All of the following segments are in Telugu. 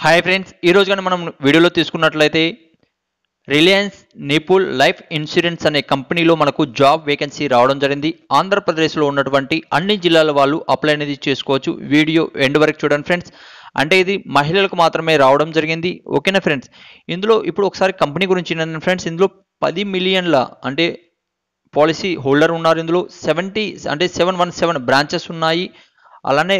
హాయ్ ఫ్రెండ్స్ ఈరోజు కానీ మనం వీడియోలో తీసుకున్నట్లయితే రిలయన్స్ నిపుల్ లైఫ్ ఇన్సూరెన్స్ అనే కంపెనీలో మనకు జాబ్ వేకెన్సీ రావడం జరిగింది ఆంధ్రప్రదేశ్లో ఉన్నటువంటి అన్ని జిల్లాల వాళ్ళు అప్లై అనేది చేసుకోవచ్చు వీడియో ఎండ్ వరకు చూడండి ఫ్రెండ్స్ అంటే ఇది మహిళలకు మాత్రమే రావడం జరిగింది ఓకేనా ఫ్రెండ్స్ ఇందులో ఇప్పుడు ఒకసారి కంపెనీ గురించి ఏంటంటే ఫ్రెండ్స్ ఇందులో పది మిలియన్ల అంటే పాలసీ హోల్డర్ ఉన్నారు ఇందులో సెవెంటీ అంటే సెవెన్ వన్ సెవెన్ బ్రాంచెస్ ఉన్నాయి అలానే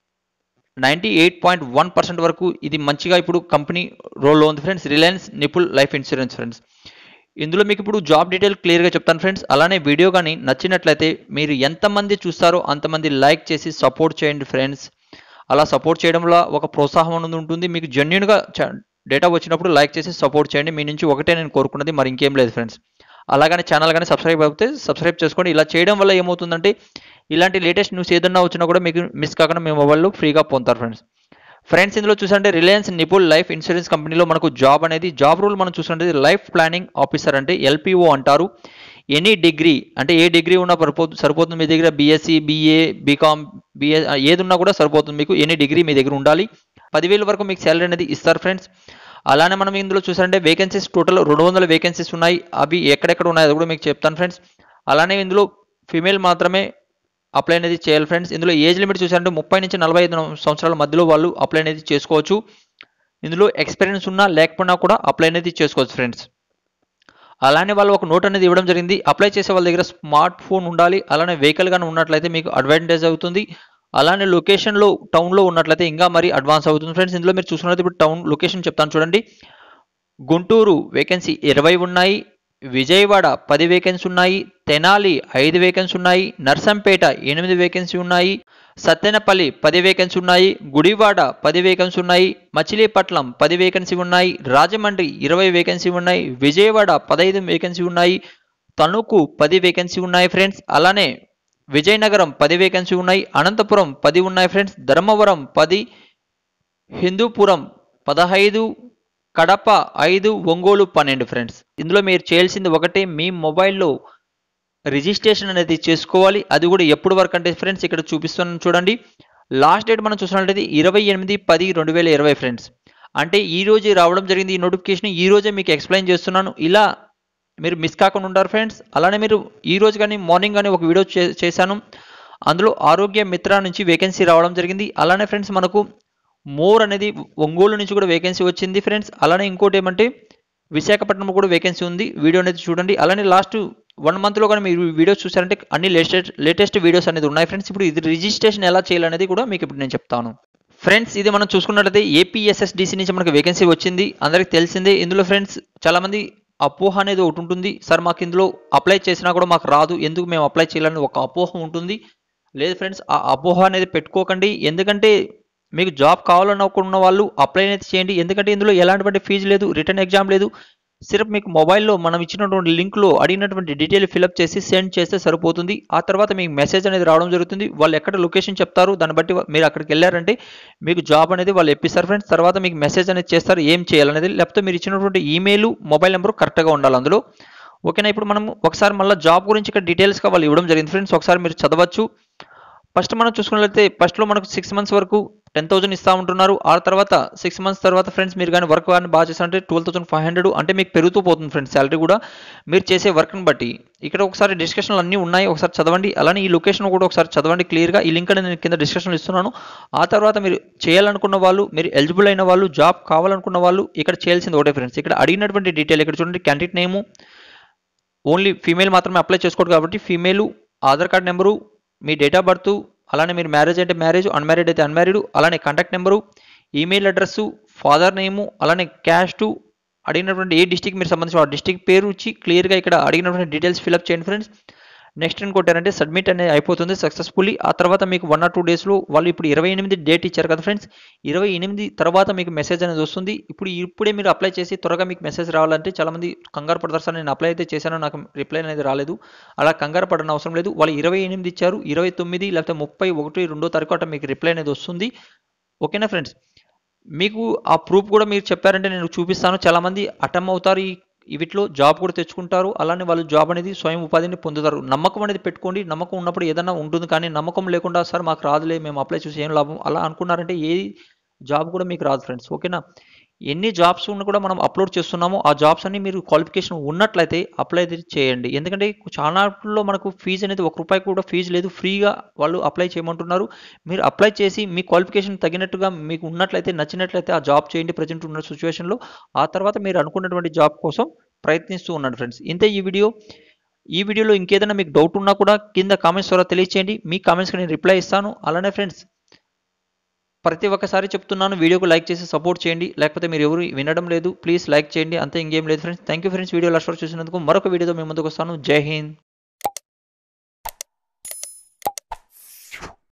ninety eight point one percent వరకు ఇది మంచిగా ఇప్పుడు కంపెనీ రోల్లో ఉంది friends Reliance Nippon life insurance friends ఇందులో మీకు ఇప్పుడు జాబ్ డీటెయిల్ క్లియర్గా చెప్తాను ఫ్రెండ్స్ అలానే వీడియో కానీ నచ్చినట్లయితే మీరు ఎంతమంది చూస్తారో అంతమంది లైక్ చేసి సపోర్ట్ చేయండి ఫ్రెండ్స్ అలా సపోర్ట్ చేయడం వల్ల ఒక ప్రోత్సాహం అనేది ఉంటుంది మీకు జెన్యున్గా డేటా వచ్చినప్పుడు లైక్ చేసి సపోర్ట్ చేయండి మీ నుంచి ఒకటే నేను కోరుకున్నది మరి ఇంకేం లేదు ఫ్రెండ్స్ అలాగని ఛానల్ కానీ సబ్స్క్రైబ్ అవుతే సబ్స్క్రైబ్ చేసుకోండి ఇలా చేయడం వల్ల ఏమవుతుందంటే ఇలాంటి లేటెస్ట్ న్యూస్ ఏదన్నా వచ్చినా కూడా మీకు మిస్ కాకుండా మీ మొబైల్లో ఫ్రీగా పొందుతారు ఫ్రెండ్స్ ఫ్రెండ్స్ ఇందులో చూసంటే రిలయన్స్ నిపుల్ లైఫ్ ఇన్సూరెన్స్ కంపెనీలో మనకు జాబ్ అనేది జాబ్ రూల్ మనం చూసుకుంటే లైఫ్ ప్లానింగ్ ఆఫీసర్ అంటే ఎల్పిఓ అంటారు ఎనీ డిగ్రీ అంటే ఏ డిగ్రీ ఉన్నా సరిపోతుంది సరిపోతుంది మీ దగ్గర బీఎస్సీ బీఏ బీకామ్ బీఏ ఏది ఉన్నా కూడా సరిపోతుంది మీకు ఎనీ డిగ్రీ మీ దగ్గర ఉండాలి పదివేల వరకు మీకు శాలరీ అనేది ఇస్తారు ఫ్రెండ్స్ అలానే మనం ఇందులో చూసారంటే వేకెన్సీస్ టోటల్ రెండు వందల వేకెన్సీస్ ఉన్నాయి అవి ఎక్కడెక్కడ ఉన్నాయో అది కూడా మీకు చెప్తాను ఫ్రెండ్స్ అలానే ఇందులో ఫీమేల్ మాత్రమే అప్లై అనేది చేయాలి ఫ్రెండ్స్ ఇందులో ఏజ్ లిమిట్ చూసారంటే ముప్పై నుంచి నలభై ఐదు సంవత్సరాల మధ్యలో వాళ్ళు అప్లై అనేది చేసుకోవచ్చు ఇందులో ఎక్స్పీరియన్స్ ఉన్నా లేకపోయినా కూడా అప్లై అనేది చేసుకోవచ్చు ఫ్రెండ్స్ అలానే వాళ్ళు ఒక నోట్ అనేది ఇవ్వడం జరిగింది అప్లై చేసే వాళ్ళ దగ్గర స్మార్ట్ ఫోన్ ఉండాలి అలానే వెహికల్ కానీ ఉన్నట్లయితే మీకు అడ్వాంటేజ్ అవుతుంది అలానే లొకేషన్లో టౌన్లో ఉన్నట్లయితే ఇంకా మరీ అడ్వాన్స్ అవుతుంది ఫ్రెండ్స్ ఇందులో మీరు చూసుకున్నట్లయితే ఇప్పుడు టౌన్ లొకేషన్ చెప్తాను చూడండి గుంటూరు వేకెన్సీ ఇరవై ఉన్నాయి విజయవాడ పది వేకెన్సీ ఉన్నాయి తెనాలి ఐదు వేకెన్సీ ఉన్నాయి నర్సంపేట ఎనిమిది వేకెన్సీ ఉన్నాయి సత్తెనపల్లి పది వేకెన్సీ ఉన్నాయి గుడివాడ పది వేకెన్సీ ఉన్నాయి మచిలీపట్నం పది వేకెన్సీ ఉన్నాయి రాజమండ్రి ఇరవై వేకెన్సీ ఉన్నాయి విజయవాడ పదహైదు వేకెన్సీ ఉన్నాయి తణుకు పది వేకెన్సీ ఉన్నాయి ఫ్రెండ్స్ అలానే విజయనగరం పది వేకెన్సీ ఉన్నాయి అనంతపురం పది ఉన్నాయి ఫ్రెండ్స్ ధర్మవరం పది హిందూపురం పదహైదు కడప ఐదు ఒంగోలు పన్నెండు ఫ్రెండ్స్ ఇందులో మీరు చేయాల్సింది ఒకటే మీ మొబైల్లో రిజిస్ట్రేషన్ అనేది చేసుకోవాలి అది కూడా ఎప్పుడు వరకు అంటే ఫ్రెండ్స్ ఇక్కడ చూపిస్తున్నాను చూడండి లాస్ట్ డేట్ మనం చూసినట్లయితే ఇరవై ఎనిమిది పది రెండు వేల ఇరవై ఫ్రెండ్స్ అంటే ఈ రోజే రావడం జరిగింది ఈ నోటిఫికేషన్ ఈ రోజే మీకు ఎక్స్ప్లెయిన్ చేస్తున్నాను ఇలా మీరు మిస్ కాకుండా ఉంటారు ఫ్రెండ్స్ అలానే మీరు ఈ రోజు కానీ మార్నింగ్ కానీ ఒక వీడియో చేశాను అందులో ఆరోగ్య మిత్ర నుంచి వేకెన్సీ రావడం జరిగింది అలానే ఫ్రెండ్స్ మనకు మోర్ అనేది ఒంగోలు నుంచి కూడా వేకెన్సీ వచ్చింది ఫ్రెండ్స్ అలానే ఇంకోటి ఏమంటే విశాఖపట్నం కూడా వేకెన్సీ ఉంది వీడియో అనేది చూడండి అలానే లాస్ట్ వన్ మంత్లో కానీ మీరు వీడియోస్ చూసారంటే అన్ని లేటెస్ట్ లేటెస్ట్ వీడియోస్ అనేది ఉన్నాయి ఫ్రెండ్స్ ఇప్పుడు ఇది రిజిస్ట్రేషన్ ఎలా చేయాలనేది కూడా మీకు ఇప్పుడు నేను చెప్తాను ఫ్రెండ్స్ ఇది మనం చూసుకున్నట్లయితే ఏపీఎస్ఎస్డిసి నుంచి మనకు వేకెన్సీ వచ్చింది అందరికి తెలిసిందే ఇందులో ఫ్రెండ్స్ చాలామంది అపోహ అనేది ఒకటి ఉంటుంది సార్ మాకు ఇందులో అప్లై చేసినా కూడా మాకు రాదు ఎందుకు మేము అప్లై చేయాలని ఒక అపోహ ఉంటుంది లేదు ఫ్రెండ్స్ ఆ అపోహ అనేది పెట్టుకోకండి ఎందుకంటే మీకు జాబ్ కావాలనుకున్న వాళ్ళు అప్లై అనేది చేయండి ఎందుకంటే ఇందులో ఎలాంటి ఫీజు లేదు రిటర్న్ ఎగ్జామ్ లేదు సిర్ఫ్ మీకు మొబైల్లో మనం ఇచ్చినటువంటి లింక్లో అడిగినటువంటి డీటెయిల్ ఫిలప్ చేసి సెండ్ చేస్తే సరిపోతుంది ఆ తర్వాత మీకు మెసేజ్ అనేది రావడం జరుగుతుంది వాళ్ళు ఎక్కడ లొకేషన్ చెప్తారు దాన్ని బట్టి మీరు అక్కడికి వెళ్ళారంటే మీకు జాబ్ అనేది వాళ్ళు ఇప్పిస్తారు ఫ్రెండ్స్ తర్వాత మీకు మెసేజ్ అనేది చేస్తారు ఏం చేయాలనేది లేకపోతే మీరు ఇచ్చినటువంటి ఈమెయిల్ మొబైల్ నెంబర్ కరెక్ట్గా ఉండాలి అందులో ఓకేనా ఇప్పుడు మనం ఒకసారి మళ్ళీ జాబ్ గురించి ఇక్కడ డీటెయిల్స్గా వాళ్ళు ఇవ్వడం జరిగింది ఫ్రెండ్స్ ఒకసారి మీరు చదవచ్చు ఫస్ట్ మనం చూసుకున్నట్లయితే ఫస్ట్లో మనకు సిక్స్ మంత్స్ వరకు టెన్ థౌసండ్ ఇస్తూ ఉంటున్నారు ఆ తర్వాత సిక్స్ మంత్స్ తర్వాత ఫ్రెండ్స్ మీరు కానీ వర్క్ కానీ బాగా చేస్తారంటే ట్వెల్వ్ థౌసండ్ ఫైవ్ హండ్రెడ్ అంటే మీకు పెరుగుతూ పోతుంది ఫ్రెండ్స్ శాలరీ కూడా మీరు చేసే వర్క్ని బట్టి ఇక్కడ ఒకసారి డిస్కషన్లు అన్నీ ఉన్నాయి ఒకసారి చదవండి అలానే ఈ లొకేషన్ కూడా ఒకసారి చదవండి క్లియర్గా ఈ లింక్ అనేది నేను కింద డిస్కషన్లు ఇస్తున్నాను ఆ తర్వాత మీరు చేయాలనుకున్న వాళ్ళు మీరు ఎలిజిబుల్ అయిన వాళ్ళు జాబ్ కావాలనుకున్న వాళ్ళు ఇక్కడ చేయాల్సింది ఒకటే ఫ్రెండ్స్ ఇక్కడ అడిగినటువంటి డీటెయిల్ ఇక్కడ చూడండి క్యాండిడేట్ నేము ఓన్లీ ఫీమేల్ మాత్రమే అప్లై చేసుకోవడం కాబట్టి ఫీమేల్ ఆధార్ కార్డ్ నెంబరు మీ డేట్ ఆఫ్ బర్త్ అలానే మీరు మ్యారేజ్ అంటే మ్యారేజ్ అన్మ్యారీడ్ అయితే అన్మ్యారీడ్ అలానే contact number email address father name అలానే క్యాస్ట్ అడిగినటువంటి ఏ డిస్టిక్ మీరు సంబంధించిన ఆ డిస్టిక్ పేరు ఇచ్చి క్లియర్గా ఇక్కడ అడిగినటువంటి డీటెయిల్స్ ఫిల్అప్ చేయండి ఫ్రెండ్స్ నెక్స్ట్ ఏం కొట్టారంటే సబ్మిట్ అనేది అయిపోతుంది సక్సెస్ఫుల్లీ ఆ తర్వాత మీకు వన్ ఆర్ టూ డేస్లో వాళ్ళు ఇప్పుడు ఇరవై ఎనిమిది డేట్ ఇచ్చారు కదా ఫ్రెండ్స్ ఇరవై ఎనిమిది తర్వాత మీకు మెసేజ్ అనేది వస్తుంది ఇప్పుడు ఇప్పుడే మీరు అప్లై చేసి త్వరగా మీకు మెసేజ్ రావాలంటే చాలామంది కంగారు పడతారు సార్ నేను అప్లై అయితే చేశాను నాకు రిప్లై అనేది రాలేదు అలా కంగారు పడని అవసరం లేదు వాళ్ళు ఇరవై ఎనిమిది ఇచ్చారు ఇరవై తొమ్మిది లేకపోతే ముప్పై ఒకటి రెండో తారీఖు అట్లా మీకు రిప్లై అనేది వస్తుంది ఓకేనా ఫ్రెండ్స్ మీకు ఆ ప్రూఫ్ కూడా మీరు చెప్పారంటే నేను చూపిస్తాను చాలామంది అటెమ్ అవుతారు ఈ వీటిలో జాబ్ కూడా తెచ్చుకుంటారు అలానే వాళ్ళు జాబ్ అనేది స్వయం ఉపాధిని పొందుతారు నమ్మకం అనేది పెట్టుకోండి నమ్మకం ఉన్నప్పుడు ఏదైనా ఉంటుంది కానీ నమ్మకం లేకుండా సార్ మాకు రాదులే మేము అప్లై చేసి ఏం లాభం అలా అనుకున్నారంటే ఏది జాబ్ కూడా మీకు రాదు ఫ్రెండ్స్ ఓకేనా ఎన్ని జాబ్స్ ఉన్న కూడా మనం అప్లోడ్ చేస్తున్నామో ఆ జాబ్స్ అన్ని మీరు క్వాలిఫికేషన్ ఉన్నట్లయితే అప్లై అయితే చేయండి ఎందుకంటే చాలాలో మనకు ఫీజు అనేది ఒక రూపాయి కూడా ఫీజు లేదు ఫ్రీగా వాళ్ళు అప్లై చేయమంటున్నారు మీరు అప్లై చేసి మీ క్వాలిఫికేషన్ తగినట్టుగా మీకు ఉన్నట్లయితే నచ్చినట్లయితే ఆ జాబ్ చేయండి ప్రజెంట్ ఉన్న సిచ్యువేషన్లో ఆ తర్వాత మీరు అనుకున్నటువంటి జాబ్ కోసం ప్రయత్నిస్తూ ఉండండి ఫ్రెండ్స్ ఇంతే ఈ వీడియో ఈ వీడియోలో ఇంకేదైనా మీకు డౌట్ ఉన్నా కూడా కింద కామెంట్స్ ద్వారా తెలియచేయండి మీ కామెంట్స్కి నేను రిప్లై ఇస్తాను అలానే ఫ్రెండ్స్ ప్రతి ఒక్కసారి చెప్తున్నాను వీడియోకు లైక్ చేసి సపోర్ట్ చేయండి లేకపోతే మీరు ఎవరు వినడం లేదు ప్లీజ్ లైక్ చేయండి అంతే ఇంకేం లేదు friends thank you friends video last వరకు చూసినందుకు మరొక వీడియోతో మేము ముందుకు వస్తాను జై హింద్